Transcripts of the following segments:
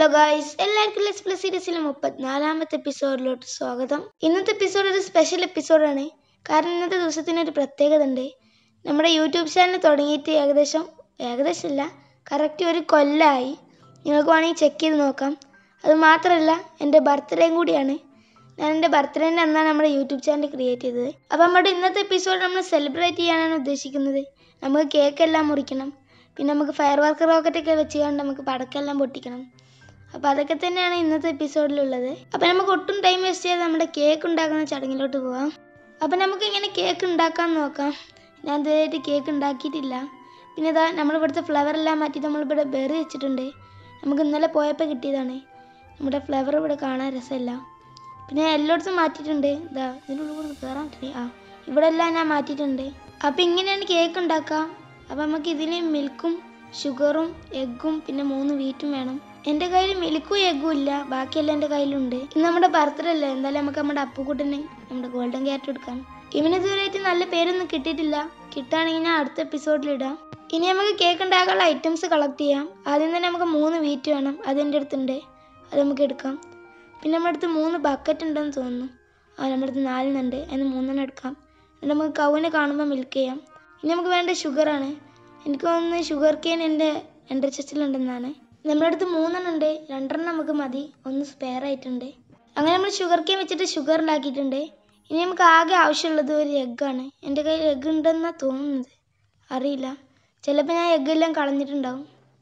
Hello guys എല്ലാവർക്കും less plus സീരീസിലെ മുപ്പത്തിനാലാമത്തെ എപ്പിസോഡിലോട്ട് സ്വാഗതം ഇന്നത്തെ എപ്പിസോഡ് ഒരു സ്പെഷ്യൽ എപ്പിസോഡാണ് കാരണം ഇന്നത്തെ ദിവസത്തിന് ഒരു പ്രത്യേകത ഉണ്ട് നമ്മുടെ യൂട്യൂബ് ചാനൽ തുടങ്ങിയിട്ട് ഏകദേശം ഏകദേശമല്ല കറക്റ്റ് ഒരു കൊല്ലമായി നിങ്ങൾക്ക് വേണമെങ്കിൽ ചെക്ക് ചെയ്ത് നോക്കാം അത് മാത്രമല്ല എൻ്റെ ബർത്ത്ഡേയും കൂടിയാണ് ഞാൻ എൻ്റെ ബർത്ത്ഡേൻ്റെ അന്നാണ് നമ്മുടെ യൂട്യൂബ് ചാനൽ ക്രിയേറ്റ് ചെയ്തത് അപ്പോൾ നമ്മുടെ ഇന്നത്തെ എപ്പിസോഡ് നമ്മൾ സെലിബ്രേറ്റ് ചെയ്യാനാണ് ഉദ്ദേശിക്കുന്നത് നമുക്ക് കേക്ക് എല്ലാം മുറിക്കണം പിന്നെ നമുക്ക് ഫയർ വർക്ക് റോക്കറ്റൊക്കെ വെച്ച് കൊണ്ട് നമുക്ക് പടക്കെല്ലാം പൊട്ടിക്കണം അപ്പോൾ അതൊക്കെ തന്നെയാണ് ഇന്നത്തെ എപ്പിസോഡിലുള്ളത് അപ്പോൾ നമുക്ക് ഒട്ടും ടൈം വേസ്റ്റ് ചെയ്ത് നമ്മുടെ കേക്ക് ഉണ്ടാക്കുന്ന ചടങ്ങിലോട്ട് പോവാം അപ്പോൾ നമുക്ക് ഇങ്ങനെ കേക്ക് ഉണ്ടാക്കാൻ നോക്കാം ഞാൻ ഇതുവരെയായിട്ട് കേക്ക് ഉണ്ടാക്കിയിട്ടില്ല പിന്നെ ഇതാ നമ്മളിവിടുത്തെ ഫ്ലവർ എല്ലാം മാറ്റി നമ്മളിവിടെ ബെറി വെച്ചിട്ടുണ്ട് നമുക്ക് ഇന്നലെ പോയപ്പോൾ കിട്ടിയതാണ് നമ്മുടെ ഫ്ലവർ ഇവിടെ കാണാൻ രസമില്ല പിന്നെ ഞാൻ എല്ലായിടത്തും മാറ്റിയിട്ടുണ്ട് ഇതാ ഇതിൻ്റെ ഉള്ളിൽ കൂടെ കയറാൻ പറ്റില്ല ആ ഇവിടെ എല്ലാം ഞാൻ മാറ്റിയിട്ടുണ്ട് അപ്പോൾ ഇങ്ങനെയാണ് കേക്ക് ഉണ്ടാക്കുക അപ്പോൾ നമുക്ക് ഇതിൽ മിൽക്കും ഷുഗറും എഗ്ഗും പിന്നെ മൂന്ന് വീറ്റും വേണം എൻ്റെ കയ്യിൽ മിൽക്കും എഗ്ഗും ഇല്ല ബാക്കിയെല്ലാം എൻ്റെ കയ്യിലുണ്ട് ഇന്ന് നമ്മുടെ ബർത്ത്ഡേ അല്ലേ എന്തായാലും നമുക്ക് നമ്മുടെ അപ്പുക്കുട്ടന് നമ്മുടെ ഗോൾഡൻ ക്യാറ്റ് എടുക്കാം ഇവന് ഇതുവരെയായിട്ട് നല്ല പേരൊന്നും കിട്ടിയിട്ടില്ല കിട്ടുകയാണെങ്കിൽ ഞാൻ അടുത്ത എപ്പിസോഡിൽ ഇടാം ഇനി നമുക്ക് കേക്ക് ഉണ്ടാക്കാനുള്ള ഐറ്റംസ് കളക്ട് ചെയ്യാം ആദ്യം തന്നെ നമുക്ക് മൂന്ന് വീറ്റ് വേണം അതെൻ്റെ അടുത്തുണ്ട് അത് നമുക്ക് എടുക്കാം പിന്നെ നമ്മുടെ അടുത്ത് മൂന്ന് ബക്കറ്റ് ഉണ്ടെന്ന് തോന്നുന്നു ആ നമ്മുടെ അടുത്ത് നാലെണ്ണുണ്ട് അതിന് മൂന്നെണ്ണം എടുക്കാം എന്നിട്ട് നമുക്ക് കൗവിനെ കാണുമ്പോൾ മിൽക്ക് ചെയ്യാം ഇനി നമുക്ക് വേണ്ട ഷുഗറാണ് എനിക്ക് തോന്നുന്നു ഷുഗർ കെയിൻ എൻ്റെ എൻ്റെ ചെസ്റ്റിലുണ്ടെന്നാണ് നമ്മുടെ അടുത്ത് മൂന്നെണ്ണം ഉണ്ട് രണ്ടെണ്ണം നമുക്ക് മതി ഒന്ന് സ്പെയർ ആയിട്ടുണ്ട് അങ്ങനെ നമ്മൾ ഷുഗർ കെയിൻ വെച്ചിട്ട് ഷുഗർ ഉണ്ടാക്കിയിട്ടുണ്ട് ഇനി നമുക്ക് ആകെ ആവശ്യമുള്ളത് ഒരു എഗ്ഗാണ് എൻ്റെ കയ്യിൽ എഗ്ഗ് ഉണ്ടെന്നാണ് തോന്നുന്നത് അറിയില്ല ചിലപ്പോൾ ഞാൻ എഗ്ഗ് എല്ലാം കളഞ്ഞിട്ടുണ്ടാവും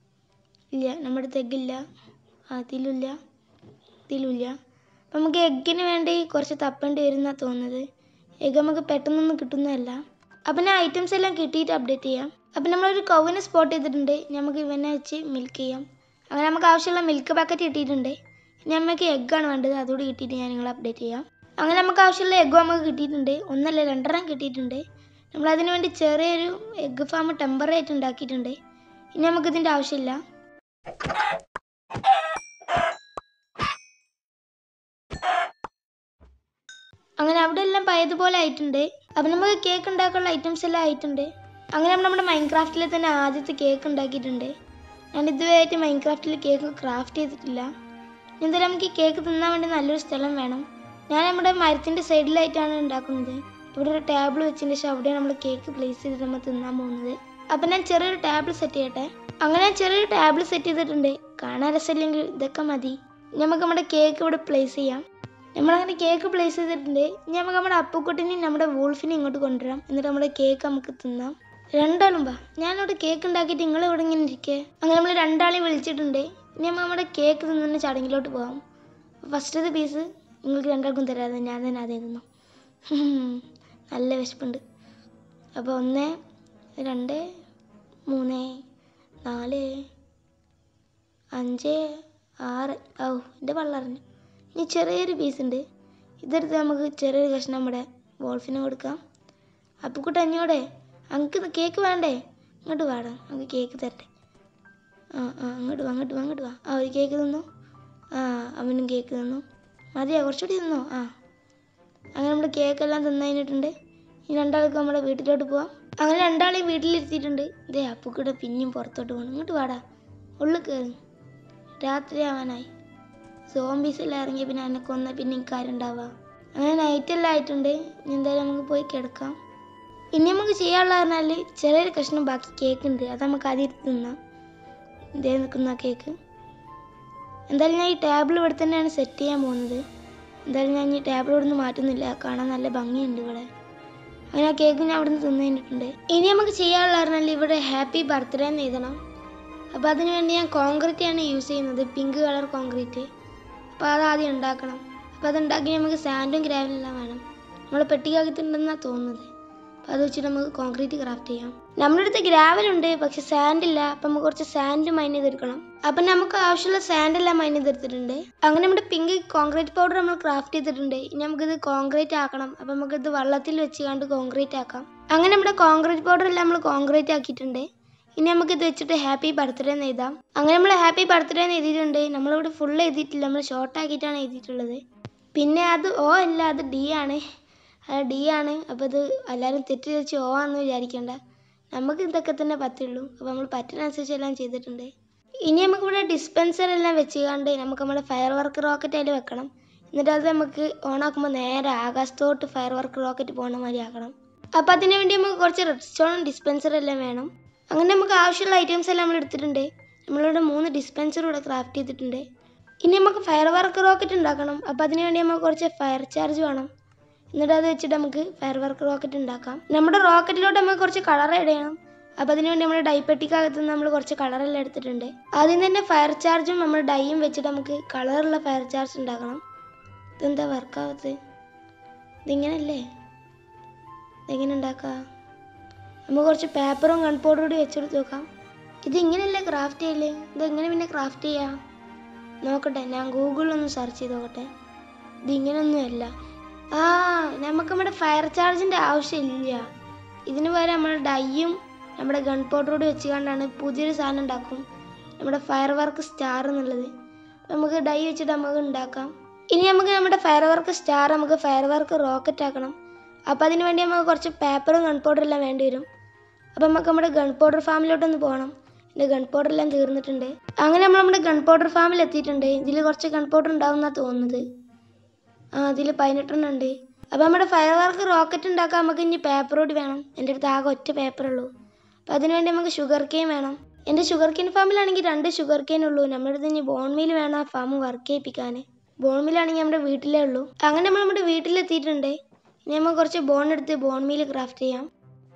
ഇല്ല നമ്മുടെ അടുത്ത് എഗ്ഗില്ല അതിലില്ല ഇതിലുമില്ല അപ്പം നമുക്ക് എഗ്ഗിന് വേണ്ടി കുറച്ച് തപ്പേണ്ടി വരുന്നാണ് തോന്നുന്നത് എഗ്ഗ് നമുക്ക് പെട്ടെന്നൊന്നും കിട്ടുന്നതല്ല അപ്പം ഞാൻ ഐറ്റംസ് എല്ലാം കിട്ടിയിട്ട് അപ്ഡേറ്റ് ചെയ്യാം അപ്പം നമ്മളൊരു കൗവിനെ സ്പോട്ട് ചെയ്തിട്ടുണ്ട് ഇനി നമുക്ക് ഇവനെ വെച്ച് മിൽക്ക് ചെയ്യാം അങ്ങനെ നമുക്ക് ആവശ്യമുള്ള മിൽക്ക് പാക്കറ്റ് കിട്ടിയിട്ടുണ്ട് ഇനി നമുക്ക് എഗ്ഗാണ് വേണ്ടത് അതുകൂടി കിട്ടിയിട്ട് ഞാൻ നിങ്ങളെ അപ്ഡേറ്റ് ചെയ്യാം അങ്ങനെ നമുക്ക് ആവശ്യമുള്ള എഗ്ഗ് നമുക്ക് കിട്ടിയിട്ടുണ്ട് ഒന്നല്ല രണ്ടെണ്ണം കിട്ടിയിട്ടുണ്ട് നമ്മൾ അതിന് വേണ്ടി ചെറിയൊരു എഗ്ഗ് ഫാം ടെമ്പററി ആയിട്ട് ഉണ്ടാക്കിയിട്ടുണ്ട് ഇനി നമുക്ക് ഇതിൻ്റെ ആവശ്യമില്ല അങ്ങനെ അവിടെ എല്ലാം പഴയതുപോലെ ആയിട്ടുണ്ട് അപ്പം നമുക്ക് കേക്ക് ഉണ്ടാക്കാനുള്ള ഐറ്റംസ് എല്ലാം ആയിട്ടുണ്ട് അങ്ങനെ നമ്മൾ നമ്മുടെ മൈൻക്രാഫ്റ്റിൽ തന്നെ ആദ്യത്തെ കേക്ക് ഉണ്ടാക്കിയിട്ടുണ്ട് ഞാൻ ഇതുവരെയായിട്ട് മൈൻക്രാഫ്റ്റിൽ കേക്ക് ക്രാഫ്റ്റ് ചെയ്തിട്ടില്ല ഇനി എന്തായാലും നമുക്ക് ഈ കേക്ക് തിന്നാൻ വേണ്ടി നല്ലൊരു സ്ഥലം വേണം ഞാൻ നമ്മുടെ മരത്തിൻ്റെ സൈഡിലായിട്ടാണ് ഉണ്ടാക്കുന്നത് ഇവിടെ ഒരു ടേബിൾ വെച്ചതിന് ശേഷം അവിടെയാണ് നമ്മൾ കേക്ക് പ്ലേസ് ചെയ്തിട്ട് നമ്മൾ തിന്നാൻ പോകുന്നത് അപ്പം ഞാൻ ചെറിയൊരു ടേബിൾ സെറ്റ് ചെയ്യട്ടെ അങ്ങനെ ഞാൻ ചെറിയൊരു ടേബിൾ സെറ്റ് ചെയ്തിട്ടുണ്ട് കാണാൻ രസമില്ലെങ്കിൽ ഇതൊക്കെ മതി ഇനി നമുക്ക് നമ്മുടെ കേക്ക് ഇവിടെ പ്ലേസ് ചെയ്യാം നമ്മളങ്ങനെ കേക്ക് പ്ലേസ് ചെയ്തിട്ടുണ്ട് ഇനി നമുക്ക് നമ്മുടെ അപ്പുക്കുട്ടിനെയും നമ്മുടെ വൂൾഫിനെയും ഇങ്ങോട്ട് കൊണ്ടുവരാം എന്നിട്ട് നമ്മുടെ കേക്ക് നമുക്ക് തിന്നാം രണ്ടാളും വാ ഞാനിവിടെ കേക്ക് ഉണ്ടാക്കിയിട്ട് നിങ്ങൾ ഇവിടെ ഇങ്ങനെ ഇരിക്കേ അങ്ങനെ നമ്മൾ രണ്ടാളെയും വിളിച്ചിട്ടുണ്ട് ഇനി നമ്മൾ നമ്മുടെ കേക്ക് തിന്നുന്ന ചടങ്ങിലോട്ട് പോകാം ഫസ്റ്റത്തെ പീസ് നിങ്ങൾക്ക് രണ്ടാൾക്കും തരാതെ ഞാൻ തന്നെ അതേ തിന്നു നല്ല വിശപ്പുണ്ട് അപ്പോൾ ഒന്ന് രണ്ട് മൂന്ന് നാല് അഞ്ച് ആറ് ഔ എൻ്റെ പള്ളറിഞ്ഞു ഇനി ചെറിയൊരു പീസ് ഉണ്ട് ഇതെടുത്ത് നമുക്ക് ചെറിയൊരു കഷ്ണം നമ്മുടെ വോൾഫിന് കൊടുക്കാം അപ്പുക്കുട്ട അഞ്ഞോടെ അങ്ങക്ക് കേക്ക് വേണ്ടേ ഇങ്ങോട്ട് വാടാ നമുക്ക് കേക്ക് തരട്ടെ ആ ആ അങ്ങോട്ട് വാ അങ്ങോട്ട് വാ അങ്ങോട്ട് വാ ആ ഒരു കേക്ക് തന്നു ആ അവനും കേക്ക് തന്നു മതിയാ കുറച്ചുകൂടി തന്നോ ആ അങ്ങനെ നമ്മൾ കേക്കെല്ലാം തിന്നു കഴിഞ്ഞിട്ടുണ്ട് ഈ രണ്ടാൾക്ക് നമ്മുടെ വീട്ടിലോട്ട് പോവാം അങ്ങനെ രണ്ടാളെയും വീട്ടിലിരുത്തിയിട്ടുണ്ട് ഇതേ അപ്പുക്കുട്ട പിന്നെയും പുറത്തോട്ട് പോകണം ഇങ്ങോട്ട് വാടാ ഉള്ളിൽ കയറി രാത്രി ആവാനായി സോംബീസ് എല്ലാം ഇറങ്ങിയ പിന്നെ എന്നെ കൊന്ന പിന്നെ ഇക്കാര്യം ഉണ്ടാവുക അങ്ങനെ നൈറ്റ് എല്ലാം ആയിട്ടുണ്ട് ഇനി എന്തായാലും നമുക്ക് പോയി കിടക്കാം ഇനി നമുക്ക് ചെയ്യാനുള്ള പറഞ്ഞാൽ ചെറിയൊരു കഷ്ണം ബാക്കി കേക്ക് ഉണ്ട് അത് നമുക്ക് ആദ്യം എടുത്ത് തിന്നാം ഇതേ നിൽക്കുന്ന കേക്ക് എന്തായാലും ഞാൻ ഈ ടേബിൾ ഇവിടെ തന്നെയാണ് സെറ്റ് ചെയ്യാൻ പോകുന്നത് എന്തായാലും ഞാൻ ഈ ടേബിൾ ഇവിടെ നിന്ന് മാറ്റുന്നില്ല കാണാൻ നല്ല ഭംഗിയുണ്ട് ഇവിടെ അങ്ങനെ ആ കേക്ക് ഞാൻ അവിടെ നിന്ന് തിന്നു കഴിഞ്ഞിട്ടുണ്ട് ഇനി നമുക്ക് ചെയ്യാനുള്ള പറഞ്ഞാൽ ഇവിടെ ഹാപ്പി ബർത്ത്ഡേ എന്ന് എഴുതണം അപ്പോൾ അതിന് വേണ്ടി ഞാൻ കോൺക്രീറ്റ് ആണ് യൂസ് ചെയ്യുന്നത് പിങ്ക് കളർ കോൺക്രീറ്റ് അപ്പോൾ അത് ആദ്യം ഉണ്ടാക്കണം അപ്പോൾ അത് ഉണ്ടാക്കി നമുക്ക് സാൻഡും ഗ്രാവലെല്ലാം വേണം നമ്മൾ പെട്ടിക്കകത്തുണ്ടെന്നാണ് തോന്നുന്നത് അപ്പോൾ അത് വെച്ചിട്ട് നമുക്ക് കോൺക്രീറ്റ് ക്രാഫ്റ്റ് ചെയ്യാം നമ്മുടെ അടുത്ത് ഗ്രാവലുണ്ട് പക്ഷെ സാൻഡ് ഇല്ല അപ്പം നമുക്ക് കുറച്ച് സാൻഡ് മൈൻ ചെയ്തെടുക്കണം അപ്പം നമുക്ക് ആവശ്യമുള്ള സാൻഡ് എല്ലാം മൈൻ ചെയ്തെടുത്തിട്ടുണ്ട് അങ്ങനെ നമ്മുടെ പിങ്ക് കോൺക്രീറ്റ് പൗഡർ നമ്മൾ ക്രാഫ്റ്റ് ചെയ്തിട്ടുണ്ട് ഇനി നമുക്കിത് കോൺക്രീറ്റ് ആക്കണം അപ്പം നമുക്കിത് വെള്ളത്തിൽ വെച്ച് കണ്ട് കോൺക്രീറ്റ് ആക്കാം അങ്ങനെ നമ്മുടെ കോൺക്രീറ്റ് പൗഡർ എല്ലാം നമ്മൾ കോൺക്രീറ്റ് ആക്കിയിട്ടുണ്ട് ഇനി നമുക്ക് ഇത് വെച്ചിട്ട് ഹാപ്പി ബർത്ത്ഡേ എന്ന് എഴുതാം അങ്ങനെ നമ്മൾ ഹാപ്പി ബർത്ത്ഡേ എന്ന് എഴുതിയിട്ടുണ്ട് നമ്മളിവിടെ ഫുൾ എഴുതിയിട്ടില്ല നമ്മൾ ഷോർട്ട് ആക്കിയിട്ടാണ് എഴുതിയിട്ടുള്ളത് പിന്നെ അത് ഓ അല്ല അത് ഡി ആണ് അത് ഡി ആണ് അപ്പോൾ ഇത് എല്ലാവരും തെറ്റിദ്ധരിച്ച് ഓ ആണെന്ന് വിചാരിക്കേണ്ട നമുക്ക് ഇതൊക്കെ തന്നെ പറ്റുള്ളൂ അപ്പോൾ നമ്മൾ പറ്റുന്നതനുസരിച്ച് എല്ലാം ചെയ്തിട്ടുണ്ട് ഇനി നമുക്ക് ഇവിടെ ഡിസ്പെൻസർ എല്ലാം വെച്ചുകൊണ്ട് നമുക്ക് നമ്മുടെ ഫയർ വർക്ക് റോക്കറ്റ് അതിൽ വെക്കണം എന്നിട്ട് അത് നമുക്ക് ഓണാക്കുമ്പോൾ നേരെ ആകാശത്തോട്ട് ഫയർ വർക്ക് റോക്കറ്റ് പോകുന്ന മാതിരി ആക്കണം അപ്പോൾ അതിന് വേണ്ടി നമുക്ക് കുറച്ച് റെഡ് സ്റ്റോൺ ഡിസ്പെൻസർ എല്ലാം വേണം അങ്ങനെ നമുക്ക് ആവശ്യമുള്ള ഐറ്റംസ് എല്ലാം നമ്മൾ എടുത്തിട്ടുണ്ട് നമ്മളിവിടെ മൂന്ന് ഡിസ്പെൻസർ ഇവിടെ ക്രാഫ്റ്റ് ചെയ്തിട്ടുണ്ട് ഇനി നമുക്ക് ഫയർ വർക്ക് റോക്കറ്റ് ഉണ്ടാക്കണം അപ്പോൾ അതിന് വേണ്ടി നമുക്ക് കുറച്ച് ഫയർ ചാർജ് വേണം എന്നിട്ട് അത് വെച്ചിട്ട് നമുക്ക് ഫയർ വർക്ക് റോക്കറ്റ് ഉണ്ടാക്കാം നമ്മുടെ റോക്കറ്റിലോട്ട് നമുക്ക് കുറച്ച് കളർ ആഡ് ചെയ്യണം അപ്പോൾ അതിന് വേണ്ടി നമ്മുടെ ഡൈപ്പെട്ടിക്കകത്ത് നിന്ന് നമ്മൾ കുറച്ച് കളറെല്ലാം എടുത്തിട്ടുണ്ട് ആദ്യം തന്നെ ഫയർ ചാർജും നമ്മൾ ഡൈയും വെച്ചിട്ട് നമുക്ക് കളറുള്ള ഫയർ ചാർജ് ഉണ്ടാക്കണം ഇതെന്താ വർക്കാവത്ത് ഇതിങ്ങനല്ലേ ഇതെങ്ങനെ ഉണ്ടാക്കാം നമുക്ക് കുറച്ച് പേപ്പറും ഗൺ പൗഡറും കൂടി വെച്ചെടുത്ത് നോക്കാം ഇത് ഇങ്ങനെയല്ലേ ക്രാഫ്റ്റ് ചെയ്യല് ഇതെങ്ങനെ പിന്നെ ക്രാഫ്റ്റ് ചെയ്യാം നോക്കട്ടെ ഞാൻ ഗൂഗിളിലൊന്ന് സെർച്ച് ചെയ്ത് നോക്കട്ടെ ഇത് ഇങ്ങനെയൊന്നുമല്ല ആ നമുക്ക് നമ്മുടെ ഫയർ ചാർജിൻ്റെ ആവശ്യമില്ല ഇതിന് പകരം നമ്മൾ ഡൈയും നമ്മുടെ ഗൺ പൗഡറോട് വെച്ച് കണ്ടാണ് പുതിയൊരു സാധനം ഉണ്ടാക്കും നമ്മുടെ ഫയർ വർക്ക് സ്റ്റാർ എന്നുള്ളത് നമുക്ക് ഡൈ വെച്ചിട്ട് നമുക്ക് ഉണ്ടാക്കാം ഇനി നമുക്ക് നമ്മുടെ ഫയർ വർക്ക് സ്റ്റാർ നമുക്ക് ഫയർ വർക്ക് റോക്കറ്റ് ആക്കണം അപ്പോൾ അതിന് വേണ്ടി നമുക്ക് കുറച്ച് പേപ്പറും ഗൺ പൗഡറും എല്ലാം വേണ്ടി വരും അപ്പോൾ നമുക്ക് നമ്മുടെ ഗൺ പൗഡർ ഫാമിലോട്ടൊന്ന് പോകണം എൻ്റെ ഗൺ പൗഡർ എല്ലാം തീർന്നിട്ടുണ്ട് അങ്ങനെ നമ്മൾ നമ്മുടെ ഗൺ പൗഡർ ഫാമിൽ എത്തിയിട്ടുണ്ട് ഇതിൽ കുറച്ച് ഗൺ പൗഡർ ഉണ്ടാവും എന്നാണ് തോന്നുന്നത് ആ അതിൽ പതിനെട്ടെണ്ണം ഉണ്ട് അപ്പോൾ നമ്മുടെ ഫയർ വർക്ക് റോക്കറ്റ് ഉണ്ടാക്കാൻ നമുക്ക് ഇനി പേപ്പർ കൂടി വേണം എൻ്റെ അടുത്ത് ആകെ ഒറ്റ പേപ്പറുള്ളൂ അപ്പോൾ അതിന് വേണ്ടി നമുക്ക് ഷുഗർ കെയിൻ വേണം എൻ്റെ ഷുഗർ കെയിൻ ഫാമിലാണെങ്കിൽ രണ്ട് ഷുഗർ കെയിൻ ഉള്ളൂ നമ്മുടെ അടുത്ത് ഇനി ബോൺ മീൽ വേണം ആ ഫാം വർക്ക് ചെയ്യിപ്പിക്കാൻ ബോൺ മീലാണെങ്കിൽ നമ്മുടെ വീട്ടിലേ ഉള്ളൂ അങ്ങനെ നമ്മൾ നമ്മുടെ വീട്ടിലെത്തിയിട്ടുണ്ട് ഇനി നമുക്ക് കുറച്ച് ബോൺ എടുത്ത് ബോൺ മീൽ ക്രാഫ്റ്റ് ചെയ്യാം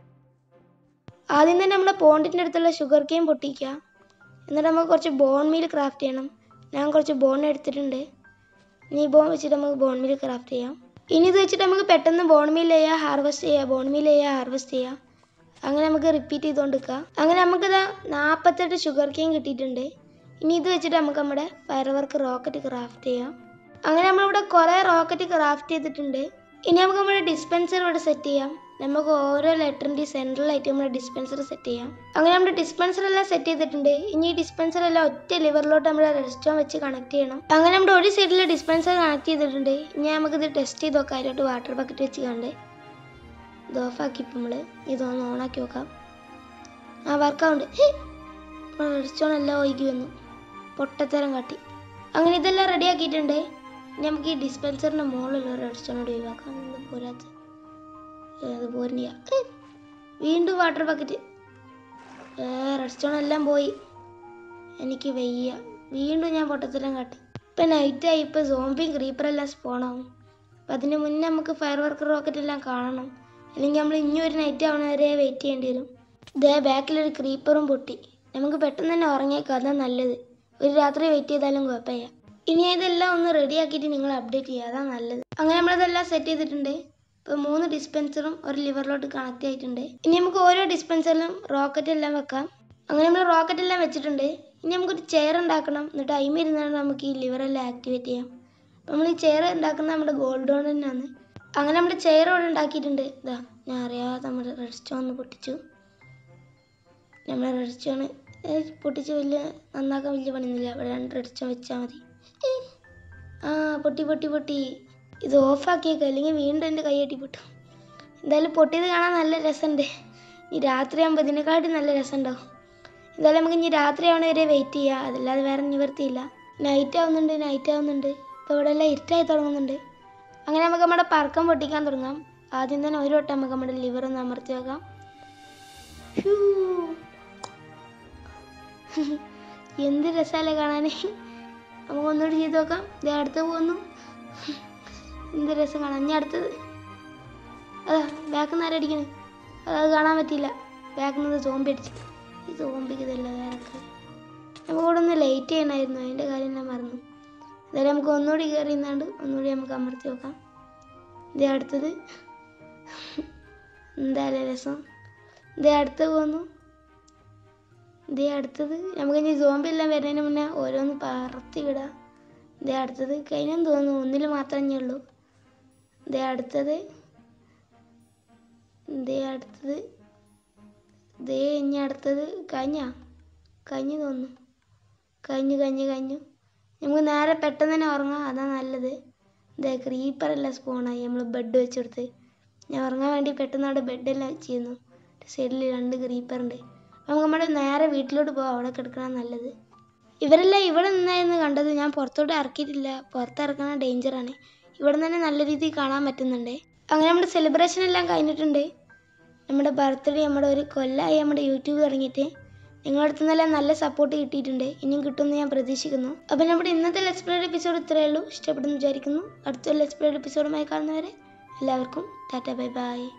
ആദ്യം തന്നെ നമ്മുടെ പോണ്ടിൻ്റെ അടുത്തുള്ള ഷുഗർ കെയിൻ പൊട്ടിക്കുക എന്നിട്ട് നമുക്ക് കുറച്ച് ബോൺ മീൽ ക്രാഫ്റ്റ് ചെയ്യണം ഞാൻ കുറച്ച് ബോൺ എടുത്തിട്ടുണ്ട് ഇനി ഈ ബോൺ വെച്ചിട്ട് നമുക്ക് ബോൺ മീൽ ക്രാഫ്റ്റ് ചെയ്യാം ഇനി ഇത് വെച്ചിട്ട് നമുക്ക് പെട്ടെന്ന് ബോൺ മീൽ ചെയ്യുക ഹാർവെസ്റ്റ് ചെയ്യുക ബോൺ മീൽ ചെയ്യുക ഹാർവെസ്റ്റ് ചെയ്യുക അങ്ങനെ നമുക്ക് റിപ്പീറ്റ് ചെയ്തുകൊണ്ടിരിക്കുക അങ്ങനെ നമുക്കിതാ നാൽപ്പത്തെട്ട് ഷുഗർ കെയിൻ കിട്ടിയിട്ടുണ്ട് ഇനി ഇത് വെച്ചിട്ട് നമുക്ക് നമ്മുടെ ഫയർ വർക്ക് റോക്കറ്റ് ക്രാഫ്റ്റ് ചെയ്യാം അങ്ങനെ നമ്മളിവിടെ കുറേ റോക്കറ്റ് ക്രാഫ്റ്റ് ചെയ്തിട്ടുണ്ട് ഇനി നമുക്ക് നമ്മുടെ ഡിസ്പെൻസർ ഇവിടെ സെറ്റ് ചെയ്യാം നമുക്ക് ഓരോ ലെറ്ററിൻ്റെ സെൻട്രലായിട്ട് നമ്മുടെ ഡിസ്പെൻസർ സെറ്റ് ചെയ്യാം അങ്ങനെ നമ്മുടെ ഡിസ്പെൻസർ എല്ലാം സെറ്റ് ചെയ്തിട്ടുണ്ട് ഇനി ഈ ഡിസ്പെൻസർ എല്ലാം ഒറ്റ ലിവറിലോട്ട് നമ്മുടെ റെസ്റ്റോൺ വെച്ച് കണക്ട് ചെയ്യണം അങ്ങനെ നമ്മുടെ ഒരു സൈഡിലെ ഡിസ്പെൻസർ കണക്ട് ചെയ്തിട്ടുണ്ട് ഇനി നമുക്കിത് ടെസ്റ്റ് ചെയ്ത് നോക്കാം അതിലോട്ട് വാട്ടർ ബക്കറ്റ് വെച്ച് കണ്ട് ഇത് ഓഫാക്കി ഇപ്പം നമ്മൾ ഇതൊന്ന് ഓണാക്കി നോക്കാം ആ വർക്കാവുണ്ട് റെസ്റ്റോൺ എല്ലാം ഒഴുകി വന്നു പൊട്ടത്തരം കാട്ടി അങ്ങനെ ഇതെല്ലാം റെഡി ആക്കിയിട്ടുണ്ട് ഇനി നമുക്ക് ഈ ഡിസ്പെൻസറിൻ്റെ മുകളിലുള്ള റെഡ്സ്റ്റോണോട് ഒഴിവാക്കാം ഇത് പോരാത്ത അത് പോരണിയ വീണ്ടും വാട്ടർ ബക്കറ്റ് റെഡ്സ്റ്റോൺ എല്ലാം പോയി എനിക്ക് വയ്യ വീണ്ടും ഞാൻ പൊട്ടത്തരം കാട്ടി ഇപ്പം നൈറ്റായി ഇപ്പം സോംബിയും ക്രീപ്പറെല്ലാം സ്പോണാവും അപ്പം അതിന് മുന്നേ നമുക്ക് ഫയർ വർക്ക് റോക്കറ്റ് എല്ലാം കാണണം അല്ലെങ്കിൽ നമ്മൾ ഇനി ഒരു നൈറ്റ് ആവണ വരെ വെയിറ്റ് ചെയ്യേണ്ടി വരും ഇതേ ബാക്കിലൊരു ക്രീപ്പറും പൊട്ടി നമുക്ക് പെട്ടെന്ന് തന്നെ ഉറങ്ങിയേക്കാം അതാ നല്ലത് ഒരു രാത്രി വെയിറ്റ് ചെയ്താലും കുഴപ്പമില്ല ഇനി ഇതെല്ലാം ഒന്ന് റെഡി ആക്കിയിട്ട് നിങ്ങൾ അപ്ഡേറ്റ് ചെയ്യുക അതാ നല്ലത് അങ്ങനെ നമ്മളിതെല്ലാം സെറ്റ് ചെയ്തിട്ടുണ്ട് ഇപ്പോൾ മൂന്ന് ഡിസ്പെൻസറും ഒരു ലിവറിലോട്ട് കണക്ട് ആയിട്ടുണ്ട് ഇനി നമുക്ക് ഓരോ ഡിസ്പെൻസറിലും റോക്കറ്റ് എല്ലാം വെക്കാം അങ്ങനെ നമ്മൾ റോക്കറ്റ് എല്ലാം വെച്ചിട്ടുണ്ട് ഇനി നമുക്കൊരു ചെയർ ഉണ്ടാക്കണം എന്നിട്ട് അതിമ ഇരുന്നാണ് നമുക്ക് ഈ ലിവറെല്ലാം ആക്ടിവേറ്റ് ചെയ്യാം അപ്പോൾ നമ്മൾ ഈ ചെയർ ഉണ്ടാക്കുന്നത് നമ്മുടെ ഗോൾഡ് കൊണ്ട് തന്നെയാണ് അങ്ങനെ നമ്മുടെ ചെയർ ഇവിടെ ഉണ്ടാക്കിയിട്ടുണ്ട് ഇതാ ഞാൻ അറിയാതെ നമ്മുടെ റെഡ് സ്റ്റോൺ ഒന്ന് പൊട്ടിച്ചു നമ്മുടെ റെഡ് സ്റ്റോൺ പൊട്ടിച്ച് വലിയ നന്നാക്കാൻ വലിയ പണിയൊന്നുമില്ല അവിടെ രണ്ട് റെഡ് സ്റ്റോൺ വെച്ചാൽ മതി ആ പൊട്ടി പൊട്ടി പൊട്ടി ഇത് ഓഫാക്കിയേക്കാം അല്ലെങ്കിൽ വീണ്ടും എൻ്റെ കൈയട്ടി പൊട്ടും എന്തായാലും പൊട്ടിയത് കാണാൻ നല്ല രസമുണ്ട് ഇനി രാത്രി ആകുമ്പോൾ ഇതിനെക്കാട്ടും നല്ല രസമുണ്ടാവും എന്തായാലും നമുക്ക് ഇനി രാത്രി ആവണ വരെ വെയിറ്റ് ചെയ്യാം അതല്ലാതെ വേറെ നിവർത്തിയില്ല നൈറ്റ് ആവുന്നുണ്ട് നൈറ്റ് ആവുന്നുണ്ട് ഇപ്പോൾ ഇവിടെ എല്ലാം ഇരുട്ടായി തുടങ്ങുന്നുണ്ട് അങ്ങനെ നമുക്ക് നമ്മുടെ പറക്കം പൊട്ടിക്കാൻ തുടങ്ങാം ആദ്യം തന്നെ ഒരു വട്ടം നമുക്ക് നമ്മുടെ ലിവർ ഒന്ന് അമർത്തി വെക്കാം ഹ്യൂ. എന്ത് രസമല്ലേ കാണാൻ നമുക്ക് ഒന്നുകൂടി ചെയ്ത് നോക്കാം ഇത് അടുത്ത് പോകുന്നു എന്ത് രസം കാണാം ഇനി അടുത്തത് അതാ ബാക്കിൽ നിന്ന് ആരടിക്കണ് അത് കാണാൻ പറ്റിയില്ല ബാക്കിൽ നിന്ന് സോമ്പി അടിച്ചു ഈ സോമ്പിക്ക് ഇതല്ല വേറെ നമുക്ക് ഇവിടെ ഒന്ന് ലേറ്റ് ചെയ്യണമായിരുന്നു അതിൻ്റെ കാര്യം ഞാൻ മറന്നു എന്തായാലും നമുക്ക് ഒന്നുകൂടി കയറി നിന്നാണ്ട് ഒന്നുകൂടി നമുക്ക് അമർത്തി വെക്കാം ഇത് അടുത്തത് എന്തായാലും രസം ഇത് അടുത്ത് പോന്നു ഇത് അടുത്തത് നമുക്ക് ഇനി സോംബി എല്ലാം വരുന്നതിന് മുന്നേ ഓരോന്ന് പറത്തി വിടാം ഇത് അടുത്തത് കഴിഞ്ഞെന്ന് തോന്നുന്നു ഒന്നിൽ മാത്രമേ ഉള്ളൂ ഇത് അടുത്തത് ഇത് അടുത്തത് ദേ ഇനി അടുത്തത് കഴിഞ്ഞ കഴിഞ്ഞു തോന്നുന്നു കഴിഞ്ഞു കഴിഞ്ഞു കഴിഞ്ഞു നമുക്ക് നേരെ പെട്ടെന്ന് തന്നെ ഉറങ്ങാം അതാ നല്ലത് ഇതേ ക്രീപ്പറെല്ലാം സ്പോണായി നമ്മൾ ബെഡ് വെച്ചെടുത്ത് ഞാൻ ഉറങ്ങാൻ വേണ്ടി പെട്ടെന്ന് അവിടെ ബെഡെല്ലാം ചെയ്യുന്നു സൈഡിൽ രണ്ട് ക്രീപ്പറുണ്ട് നമുക്ക് നമ്മുടെ നേരെ വീട്ടിലോട്ട് പോകാം അവിടെ കിടക്കണം നല്ലത് ഇവരെല്ലാം ഇവിടെ നിന്നായിരുന്നു കണ്ടത് ഞാൻ പുറത്തോട്ട് ഇറക്കിയിട്ടില്ല പുറത്തിറക്കണ ഡേഞ്ചറാണ് ഇവിടെ നിന്ന് തന്നെ നല്ല രീതിയിൽ കാണാൻ പറ്റുന്നുണ്ട് അങ്ങനെ നമ്മുടെ സെലിബ്രേഷൻ എല്ലാം കഴിഞ്ഞിട്ടുണ്ട് നമ്മുടെ ബർത്ത്ഡേ നമ്മുടെ ഒരു കൊല്ലമായി നമ്മുടെ യൂട്യൂബ് തുടങ്ങിയിട്ട് നിങ്ങളുടെ അടുത്ത് നിന്നെല്ലാം നല്ല സപ്പോർട്ട് കിട്ടിയിട്ടുണ്ട് ഇനിയും കിട്ടുമെന്ന് ഞാൻ പ്രതീക്ഷിക്കുന്നു അപ്പോൾ നമ്മുടെ ഇന്നത്തെ ലെറ്റ്സ് പ്ലേയുടെ എപ്പിസോഡ് ഇത്രയേ ഉള്ളൂ ഇഷ്ടപ്പെടുന്നു വിചാരിക്കുന്നു അടുത്ത ലെറ്റ്സ് പ്ലേയുടെ എപ്പിസോഡുമായി കാണുന്നവരെ എല്ലാവർക്കും ടാറ്റ ബൈ ബൈ